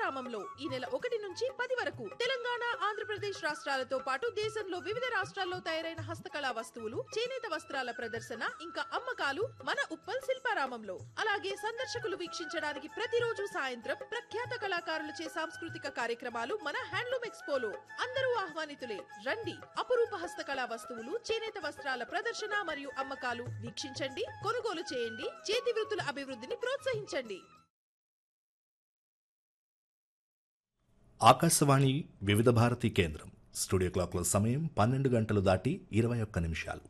శిల్పారామంలో ఈ నెల ఒకటి నుంచి పది వరకు తెలంగాణ ఆంధ్రప్రదేశ్ రాష్ట్రాలతో పాటు దేశంలో వివిధ రాష్ట్రాల్లో తయారైన హస్తకళా వస్తువులు చేనేత వస్త్రాల ప్రదర్శన ఇంకా అమ్మకాలు మన ఉప్పల్ శిల్పారామంలో అలాగే సందర్శకులు వీక్షించడానికి ప్రతిరోజు సాయంత్రం ప్రఖ్యాత కళాకారులచే సాంస్కృతిక కార్యక్రమాలు మన హ్యాండ్లూమ్ ఎక్స్పోలో అందరూ ఆహ్వానితులే రండి అపురూప హస్తకళా వస్తువులు చేనేత వస్త్రాల ప్రదర్శన మరియు అమ్మకాలు వీక్షించండి కొనుగోలు చేయండి చేతి వృత్తుల అభివృద్ధిని ప్రోత్సహించండి ఆకాశవాణి వివిధ భారతి కేంద్రం స్టూడియో క్లాక్లో సమయం పన్నెండు గంటలు దాటి ఇరవై ఒక్క నిమిషాలు